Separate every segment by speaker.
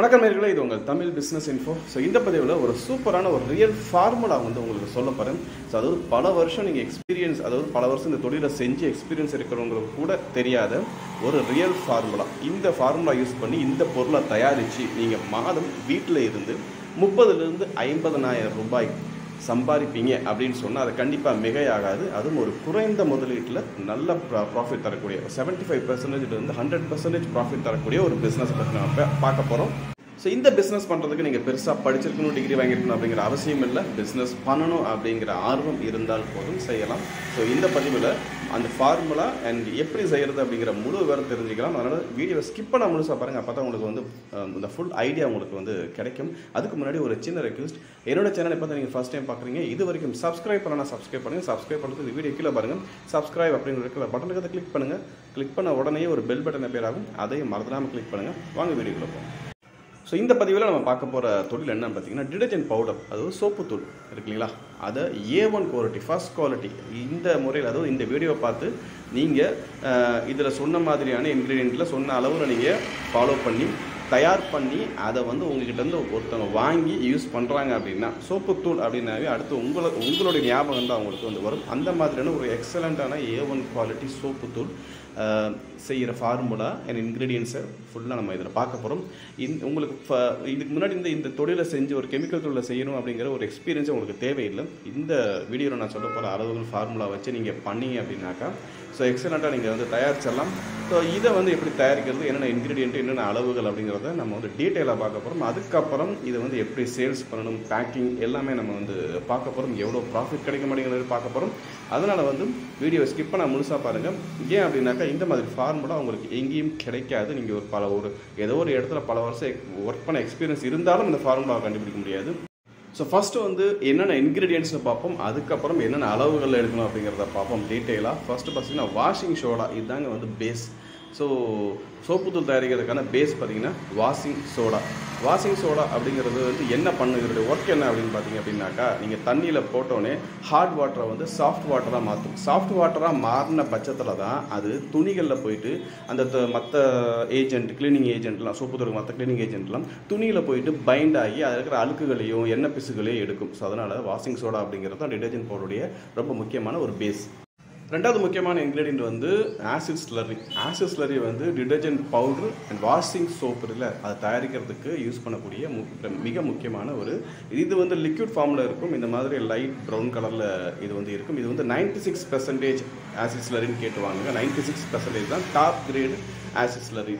Speaker 1: வணக்கம் நேர்களே இது உங்கள் தமிழ் பிஸ்னஸ் இன்ஃபோ ஸோ இந்த பதிவில் ஒரு சூப்பரான ஒரு ரியல் ஃபார்முலா வந்து உங்களுக்கு சொல்ல போகிறேன் ஸோ அதாவது பல வருஷம் நீங்கள் எக்ஸ்பீரியன்ஸ் அதாவது பல வருஷம் இந்த தொழிலை செஞ்சு எக்ஸ்பீரியன்ஸ் இருக்கிறவங்களுக்கு கூட தெரியாத ஒரு ரியல் ஃபார்முலா இந்த ஃபார்முலா யூஸ் பண்ணி இந்த பொருளை தயாரித்து நீங்கள் மாதம் வீட்டில் இருந்து முப்பதுலேருந்து ஐம்பதனாயிரம் ரூபாய் சம்பாதிப்பீங்க அப்படின்னு சொன்னால் அது கண்டிப்பாக மிகையாகாது அதுவும் ஒரு குறைந்த முதலீட்டில் நல்ல ப்ராஃபிட் தரக்கூடிய செவன்ட்டி ஃபைவ் பர்சன்டேஜ்லேருந்து ஹண்ட்ரட் பர்சன்டேஜ் ப்ராஃபிட் தரக்கூடிய ஒரு பிஸ்னஸ் பற்றி நம்ம பா- பார்க்க போகிறோம் ஸோ இந்த பிஸ்னஸ் பண்ணுறதுக்கு நீங்கள் பெருசாக படிச்சிருக்கணும் டிகிரி வாங்கியிருக்கணும் அப்படிங்கிற அவசியம் இல்லை பிஸ்னஸ் பண்ணணும் அப்படிங்கிற ஆர்வம் இருந்தால் போதும் செய்யலாம் ஸோ இந்த பதிவில் அந்த ஃபார்முலா அண்ட் எப்படி செய்கிறது அப்படிங்கிற முழு விவரம் தெரிஞ்சுக்கலாம் அதனால் வீடியோவை ஸ்கிப் பண்ண முழுசாக பாருங்கள் அப்போ தான் உங்களுக்கு வந்து அஹ், இந்த ஃபுல் ஐடியா உங்களுக்கு வந்து கிடைக்கும் அதுக்கு முன்னாடி ஒரு சின்ன ரெக்வஸ்ட் என்னோட சேனல் இப்போ நீங்கள் ஃபஸ்ட் டைம் பார்க்குறீங்க இது வரைக்கும் சப்ஸ்கிரைப் பண்ணலாம் சப்ஸ்கிரைப் பண்ணுங்கள் சப்ஸ்கிரைப் பண்ணுறது இந்த வீடியோ கீழே பாருங்கள் சப்ஸ்கிரைப் அப்படிங்கிற இருக்கிற பட்டனுக்கு அதை கிளிக் பண்ணுங்கள் கிளிக் பண்ண உடனே ஒரு பெல் பட்டன் பேர் ஆகும் அதையும் மறந்துடாமல் கிளிக் பண்ணுங்கள் வாங்க வீடியோக்குள்ள போகும் ஸோ இந்த பதிவில் நம்ம பார்க்க போகிற தொழில் என்னன்னு பார்த்தீங்கன்னா டிடர்ஜென்ட் பவுடர் அதாவது சோப்பு தூள் இருக்கு இல்லைங்களா அதை A one quality first quality இந்த முறையில் அதாவது இந்த வீடியோவை பார்த்து நீங்கள் இதில் சொன்ன மாதிரியான இன்க்ரீடியண்ட்டில் சொன்ன அளவில் நீங்கள் ஃபாலோ பண்ணி தயார் பண்ணி அதை வந்து உங்ககிட்ட இருந்து ஒருத்தவங்க வாங்கி யூஸ் பண்ணுறாங்க அப்படின்னா சோப்புத்தூள் அப்படின்னாவே அடுத்து உங்களை உங்களுடைய ஞாபகம் தான் அவங்களுக்கு வந்து வரும் அந்த மாதிரியான ஒரு எக்ஸலண்ட்டான ஏ ஒன் குவாலிட்டி சோப்புத்தூள் செய்கிற ஃபார்முலா அண்ட் இன்க்ரீடியன்ஸை ஃபுல்லாக நம்ம இதில் பார்க்க போகிறோம் இந்த உங்களுக்கு ஃப- இதுக்கு முன்னாடி இந்த இந்த தொழிலை செஞ்சு ஒரு கெமிக்கல் தொழிலை செய்யணும் அப்படிங்கிற ஒரு எக்ஸ்பீரியன்ஸ் உங்களுக்கு தேவையில்லை இந்த வீடியோவில் நான் சொல்ல போகிற அளவுகள் ஃபார்முலா வச்சு நீங்கள் பண்ணீங்க அப்படின்னாக்கா ஸோ எக்ஸலண்ட்டாக நீங்கள் வந்து தயாரிச்சிடலாம் ஸோ இதை வந்து எப்படி தயாரிக்கிறது என்னென்ன இன்க்ரீடியன்ட் என்னென்ன அளவுகள் அப்படிங்கிறத நம்ம வந்து டீட்டெயிலாக பார்க்க போகிறோம் அதுக்கப்புறம் இதை வந்து எப்படி சேல்ஸ் பண்ணணும் பேக்கிங் எல்லாமே நம்ம வந்து பார்க்க போகிறோம் எவ்வளோ ப்ராஃபிட் கிடைக்க மாட்டேங்கிறது பார்க்க போகிறோம் அதனால் வந்து வீடியோ ஸ்கிப் பண்ண முழுசாக பாருங்கள் ஏன் அப்படின்னாக்கா இந்த மாதிரி ஃபார்முலா உங்களுக்கு எங்கேயும் கிடைக்காது நீங்கள் ஒரு பல ஒரு ஏதோ ஒரு இடத்துல பல வருஷம் ஒர்க் பண்ண எக்ஸ்பீரியன்ஸ் இருந்தாலும் இந்த ஃபார்முலாவை கண்டுபிடிக்க முடியாது ஸோ ஃபஸ்ட்டு வந்து என்னென்ன இன்க்ரீடியன்ட்ஸ்னு பார்ப்போம் அதுக்கப்புறம் என்னென்ன அளவுகள் எடுக்கணும் அப்படிங்கிறத பார்ப்போம் டீட்டெயிலாக ஃபஸ்ட்டு பார்த்தீங்கன்னா வாஷிங் சோடா இதுதாங்க வந்து பேஸ் ஸோ சோப்புத்தூள் தயாரிக்கிறதுக்கான பேஸ் பார்த்தீங்கன்னா வாஷிங் சோடா வாஷிங் சோடா அப்படிங்கிறது வந்து என்ன பண்ணுகிறது ஒர்க் என்ன அப்படின்னு பார்த்தீங்க அப்படின்னாக்கா நீங்கள் தண்ணியில் போட்டோன்னே ஹார்ட் வாட்டரை வந்து சாஃப்ட் வாட்டராக மாற்றும் சாஃப்ட் வாட்டராக மாறின பட்சத்தில் தான் அது துணிகளில் போயிட்டு அந்த மற்ற ஏஜென்ட் கிளீனிங் ஏஜென்ட்லாம் சோப்புத்தூள் மற்ற கிளீனிங் ஏஜென்ட்லாம் துணியில் போயிட்டு பைண்ட் ஆகி அதில் இருக்கிற அழுக்குகளையும் எண்ணெய் பிசுகளையும் எடுக்கும் ஸோ அதனால் வாஷிங் சோடா அப்படிங்கிறது தான் டிடர்ஜென்ட் பவுடருடைய ரொம்ப முக்கியமான ஒரு பேஸ் ரெண்டாவது முக்கியமான இன்க்ரீடியன்ட் வந்து ஆசிட் ஸ்லரி ஆசிட் ஸ்லரி வந்து detergent powder and washing soap இருக்குல்ல அதை தயாரிக்கிறதுக்கு யூஸ் பண்ணக்கூடிய மு- மிக முக்கியமான ஒரு இது வந்து லிக்விட் ஃபார்மில் இருக்கும் இந்த மாதிரி லைட் ப்ரௌன் கலரில் இது வந்து இருக்கும் இது வந்து 96% சிக்ஸ் பெர்சன்டேஜ் ஆசிட் ஸ்லரின்னு கேட்டுவாங்க 96% சிக்ஸ் பெர்சன்டேஜ் தான் டாப் கிரேடு ஆசிட் ஸ்லரி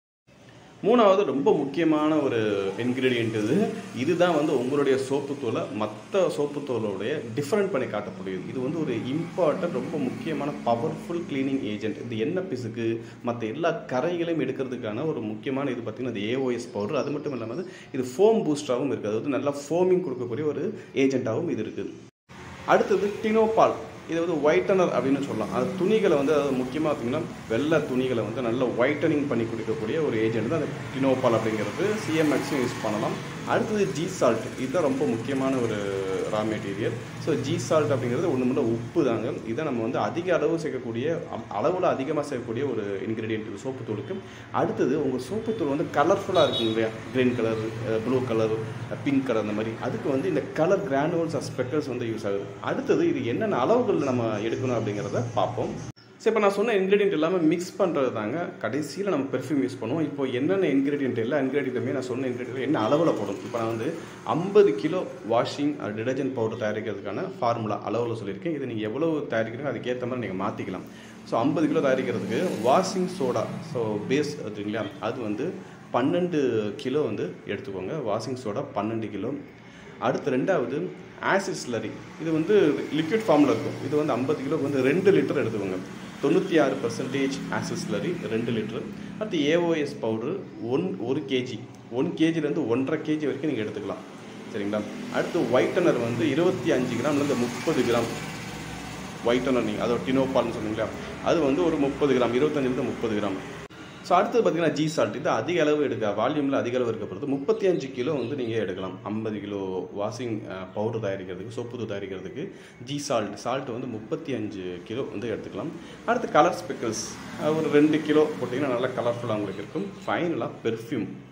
Speaker 1: மூணாவது ரொம்ப முக்கியமான ஒரு இன்க்ரீடியன்ட் இது இதுதான் வந்து உங்களுடைய சோப்புத்தூளை மற்ற சோப்புத்தூளோடைய டிஃப்ரெண்ட் பண்ணி காட்டக்கூடியது இது வந்து ஒரு இம்பார்ட்டன்ட் ரொம்ப முக்கியமான பவர்ஃபுல் க்ளீனிங் ஏஜென்ட் இந்த எண்ணெய் பிசுக்கு மற்ற எல்லா கரைகளையும் எடுக்கிறதுக்கான ஒரு முக்கியமான இது பார்த்தீங்கன்னா இது ஏஓஎஸ் பவுடர் அது மட்டும் இல்லாமல் இது ஃபோம் பூஸ்டாகவும் இருக்குது அதாவது நல்லா ஃபோமிங் கொடுக்கக்கூடிய ஒரு ஏஜென்ட்டாகவும் இது இருக்குது அடுத்தது டினோபால் இது வந்து ஒயிட்டனர் அப்படின்னு சொல்லலாம் அது துணிகளை வந்து அதாவது முக்கியமாக பார்த்தீங்கன்னா வெள்ளை துணிகளை வந்து நல்ல ஒயிட்டனிங் பண்ணி கொடுக்கக்கூடிய ஒரு ஏஜென்ட் தான் அந்த டினோபால் அப்படிங்கிறது சிஎம்எக்ஸும் யூஸ் பண்ணலாம் அடுத்தது ஜி சால்ட் இதுதான் ரொம்ப முக்கியமான ஒரு raw material so G salt அப்படிங்கிறது ஒன்று மட்டும் உப்பு தாங்க இதை நம்ம வந்து அதிக அளவு சேர்க்கக்கூடிய அளவில் அதிகமாக சேர்க்கக்கூடிய ஒரு இன்க்ரீடியன்ட் இது சோப்பு தூளுக்கு அடுத்தது உங்கள் சோப்பு தூள் வந்து கலர்ஃபுல்லாக இருக்கும் இல்லையா green colour blue colour pink colour அந்த மாதிரி அதுக்கு வந்து இந்த கலர் கிரானுவல்ஸ் ஸ்பெக்கல்ஸ் வந்து யூஸ் ஆகுது அடுத்தது இது என்னென்ன அளவுகள் நம்ம எடுக்கணும் அப்படிங்கிறத பார்ப்போம் சரி இப்போ நான் சொன்ன இன்க்ரீடியன்ட் எல்லாமே மிக்ஸ் பண்ணுறது தாங்க கடைசியில் நம்ம பெர்ஃப்யூம் யூஸ் பண்ணுவோம் இப்போ என்னென்ன இன்க்ரீடியன்ட் எல்லா இன்க்ரீடியன்ட்டுமே நான் சொன்ன இன்க்ரீடியன்ட் என்ன அளவில் போடும் இப்போ நான் வந்து ஐம்பது கிலோ வாஷிங் டிடர்ஜென்ட் பவுடர் தயாரிக்கிறதுக்கான ஃபார்முலா அளவில் சொல்லியிருக்கேன் இது நீங்கள் எவ்வளவு தயாரிக்கிறீங்க அதுக்கேற்ற மாதிரி நீங்கள் மாற்றிக்கலாம் ஸோ ஐம்பது கிலோ தயாரிக்கிறதுக்கு வாஷிங் சோடா ஸோ பேஸ் இல்லையா அது வந்து பன்னெண்டு கிலோ வந்து எடுத்துக்கோங்க வாஷிங் சோடா பன்னெண்டு கிலோ அடுத்து ரெண்டாவது ஆசிட் ஸ்லரி இது வந்து லிக்விட் ஃபார்மில் இருக்கும் இது வந்து ஐம்பது கிலோக்கு வந்து ரெண்டு லிட்டர் எடுத்துக்கோங்க தொண்ணூற்றி ஆறு பர்சன்டேஜ் ஆசிட் ஸ்லரி ரெண்டு லிட்டர் அடுத்து ஏஓஎஸ் பவுடர் ஒன் ஒரு கேஜி ஒன் கேஜிலேருந்து ஒன்றரை கேஜி வரைக்கும் நீங்கள் எடுத்துக்கலாம் சரிங்களா அடுத்து ஒயிட்டனர் வந்து இருபத்தி அஞ்சு கிராம்லேருந்து முப்பது கிராம் ஒயிட்டனர் நீங்கள் அதோட டினோபால்னு சொன்னீங்களா அது வந்து ஒரு முப்பது கிராம் இருபத்தஞ்சிலேருந்து முப்பது கிராம் ஸோ அடுத்தது பார்த்தீங்கன்னா ஜி சால்ட் இது அதிக அளவு எடுக்க வால்யூமில் அதிக அளவு இருக்கப்படுது முப்பத்தி அஞ்சு கிலோ வந்து நீங்கள் எடுக்கலாம் ஐம்பது கிலோ வாஷிங் பவுடர் தயாரிக்கிறதுக்கு சொப்பு தயாரிக்கிறதுக்கு ஜி சால்ட் சால்ட் வந்து முப்பத்தி அஞ்சு கிலோ வந்து எடுத்துக்கலாம் அடுத்து கலர் ஸ்பெக்கிள்ஸ் ஒரு ரெண்டு கிலோ போட்டிங்கன்னா நல்லா கலர்ஃபுல்லாக உங்களுக்கு இருக்கும் ஃபைனலாக பெர்ஃப்யூம்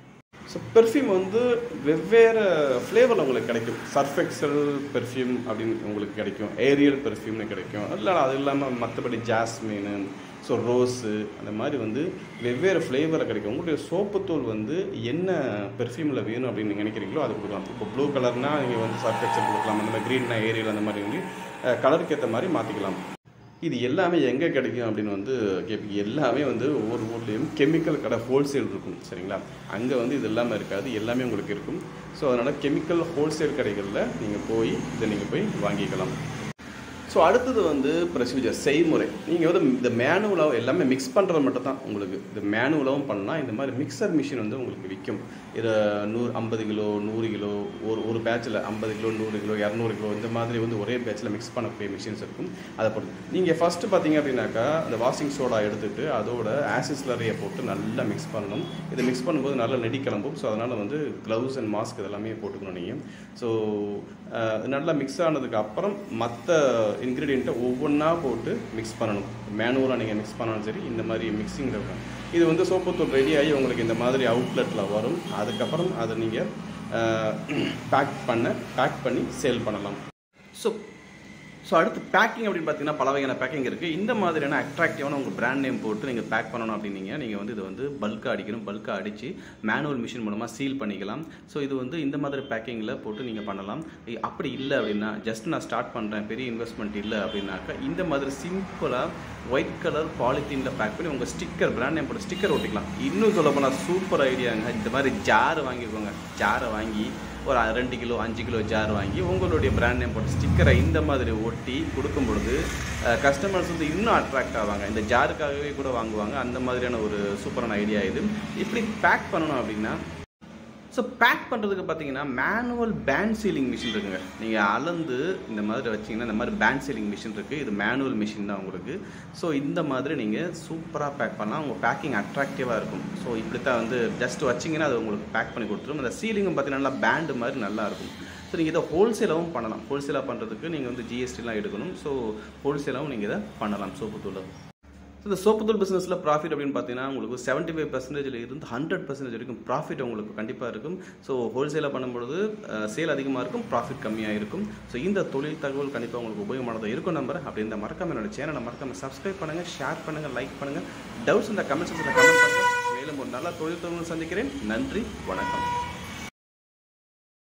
Speaker 1: ஸோ பெர்ஃப்யூம் வந்து வெவ்வேறு ஃப்ளேவரில் உங்களுக்கு கிடைக்கும் சர்ஃப் எக்ஸல் பெர்ஃப்யூம் அப்படின்னு உங்களுக்கு கிடைக்கும் ஏரியல் பெர்ஃப்யூம்னு கிடைக்கும் இல்லை அது இல்லாமல் மற்றபடி ஜாஸ்மின் ஸோ ரோஸு அந்த மாதிரி வந்து வெவ்வேறு ஃப்ளேவரில் கிடைக்கும் உங்களுடைய சோப்புத்தூள் வந்து என்ன பெர்ஃப்யூமில் வேணும் அப்படின்னு நீங்கள் நினைக்கிறீங்களோ அது கொடுக்கலாம் இப்போ ப்ளூ கலர்னால் நீங்கள் வந்து சர்ஃப் எக்ஸல் கொடுக்கலாம் அந்த மாதிரி க்ரீன்னா ஏரியல் அந்த மாதிரி வந்து கலருக்கு ஏற்ற மாதிரி மாற்றிக்கலாம் இது எல்லாமே எங்கே கிடைக்கும் அப்படின்னு வந்து கேட்பீங்க எல்லாமே வந்து ஒவ்வொரு ஊர்லேயும் கெமிக்கல் கடை ஹோல்சேல் இருக்கும் சரிங்களா அங்கே வந்து இது எல்லாமே இருக்காது எல்லாமே உங்களுக்கு இருக்கும் ஸோ அதனால் கெமிக்கல் ஹோல்சேல் கடைகளில் நீங்கள் போய் இதை நீங்கள் போய் வாங்கிக்கலாம் ஸோ அடுத்தது வந்து ப்ரொசீஜர் செய்முறை நீங்கள் வந்து இந்த மேனுவலாக எல்லாமே மிக்ஸ் பண்ணுறது மட்டும் தான் உங்களுக்கு இந்த மேனுவலாகவும் பண்ணலாம் இந்த மாதிரி மிக்சர் மிஷின் வந்து உங்களுக்கு விற்கும் இதை நூறு ஐம்பது கிலோ நூறு கிலோ ஒரு ஒரு பேட்சில் ஐம்பது கிலோ நூறு கிலோ இரநூறு கிலோ இந்த மாதிரி வந்து ஒரே பேட்சில் மிக்ஸ் பண்ணக்கூடிய மிஷின்ஸ் இருக்கும் அதை பொறுத்து நீங்கள் ஃபஸ்ட்டு பார்த்தீங்க அப்படின்னாக்கா இந்த வாஷிங் சோடா எடுத்துகிட்டு அதோட ஆசிட் ஸ்லரியை போட்டு நல்லா மிக்ஸ் பண்ணணும் இதை மிக்ஸ் பண்ணும்போது நல்லா நெடி கிளம்பும் ஸோ அதனால் வந்து க்ளவுஸ் அண்ட் மாஸ்க் இதெல்லாமே போட்டுக்கணும் நீங்கள் ஸோ நல்லா மிக்ஸ் ஆனதுக்கு அப்புறம் மற்ற இன்க்ரீடியண்ட்டை ஒவ்வொன்றா போட்டு மிக்ஸ் பண்ணணும் மேனுவலாக நீங்கள் மிக்ஸ் பண்ணாலும் சரி இந்த மாதிரி மிக்சிங்கில் இருக்கும் இது வந்து சோப்புத்தூள் ரெடி ஆகி உங்களுக்கு இந்த மாதிரி அவுட்லெட்டில் வரும் அதுக்கப்புறம் அதை நீங்கள் பேக் பண்ண பேக் பண்ணி சேல் பண்ணலாம் ஸோ ஸோ அடுத்து பேக்கிங் அப்படின்னு பார்த்தீங்கன்னா பல வகையான பேக்கிங் இருக்குது இந்த மாதிரியான அட்ராக்டிவான உங்கள் பிராண்ட் நேம் போட்டு நீங்கள் பேக் பண்ணணும் அப்படின்னீங்க நீங்கள் வந்து இதை வந்து பல்காக அடிக்கணும் பல்காக அடித்து மேனுவல் மிஷின் மூலமாக சீல் பண்ணிக்கலாம் ஸோ இது வந்து இந்த மாதிரி பேக்கிங்கில் போட்டு நீங்கள் பண்ணலாம் இ- அப்படி இல்லை அப்படின்னா ஜஸ்ட் நான் ஸ்டார்ட் பண்ணுறேன் பெரிய இன்வெஸ்ட்மெண்ட் இல்லை அப்படின்னாக்கா இந்த மாதிரி சிம்பிளாக ஒயிட் கலர் பாலித்தீனில் பேக் பண்ணி உங்கள் ஸ்டிக்கர் பிராண்ட் நேம் போட்டு ஸ்டிக்கர் ஒட்டிக்கலாம் இன்னும் சொல்ல போனால் சூப்பர் ஐடியாங்க இந்த மாதிரி ஜார் வாங்கிக்கோங்க ஜாரை வாங்கி ஒரு ரெண்டு கிலோ அஞ்சு கிலோ ஜார் வாங்கி உங்களுடைய பிராண்ட் நேம் போட்டு ஸ்டிக்கரை இந்த மாதிரி ஒட்டி கொடுக்கும் பொழுது கஸ்டமர்ஸ் வந்து இன்னும் அட்ராக்ட் ஆவாங்க இந்த ஜாருக்காகவே கூட வாங்குவாங்க அந்த மாதிரியான ஒரு சூப்பரான ஐடியா இது இப்படி பேக் பண்ணணும் அப்படின்னா ஸோ பேக் பண்ணுறதுக்கு பார்த்தீங்கன்னா மேனுவல் பேண்ட் சீலிங் மிஷின் இருக்குங்க நீங்கள் அளந்து இந்த மாதிரி வச்சிங்கன்னா இந்த மாதிரி பேண்ட் சீலிங் மிஷின் இருக்குது இது மேனுவல் மிஷின் தான் உங்களுக்கு ஸோ இந்த மாதிரி நீங்கள் சூப்பராக பேக் பண்ணலாம் உங்கள் பேக்கிங் அட்ராக்டிவாக இருக்கும் ஸோ இப்படி தான் வந்து ஜஸ்ட் வச்சிங்கன்னா அது உங்களுக்கு பேக் பண்ணி கொடுத்துரும் அந்த சீலிங்கும் பார்த்தீங்கன்னா நல்லா பேண்டு மாதிரி நல்லா இருக்கும் ஸோ நீங்கள் இதை ஹோல்சேலாகவும் பண்ணலாம் ஹோல்சேலாக பண்ணுறதுக்கு நீங்கள் வந்து ஜிஎஸ்டிலாம் எடுக்கணும் ஸோ ஹோல்சேலாகவும் நீங்கள் இதை பண்ணலாம் சோப்பு தூளை ஸோ இந்த சோப்புத்தூள் பிஸ்னஸில் ப்ராஃபிட் அப்படின்னு பார்த்தீங்கன்னா உங்களுக்கு செவன்ட்டி ஃபைவ் பர்சன்டேஜில் இருந்து ஹண்ட்ரட் பர்சன்டேஜ் வரைக்கும் ப்ராஃபிட் உங்களுக்கு கண்டிப்பாக இருக்கும் ஸோ ஹோல்சேலாக பண்ணும்பொழுது சேல் அதிகமாக இருக்கும் ப்ராஃபிட் கம்மியாக இருக்கும் ஸோ இந்த தொழில் தகவல் கண்டிப்பாக உங்களுக்கு உபயோகமானதாக இருக்கும் நம்புறேன் அப்படி இந்த மறக்காம என்னோட சேனலை மறக்காம சப்ஸ்கிரைப் பண்ணுங்கள் ஷேர் பண்ணுங்கள் லைக் பண்ணுங்கள் டவுட்ஸ் இந்த கமெண்ட் செக்ஷனில் கமெண்ட் பண்ணுங்கள் மேலும் ஒரு நல்ல தொழில் தகவல் சந்திக்கிறேன் நன்றி வணக்கம்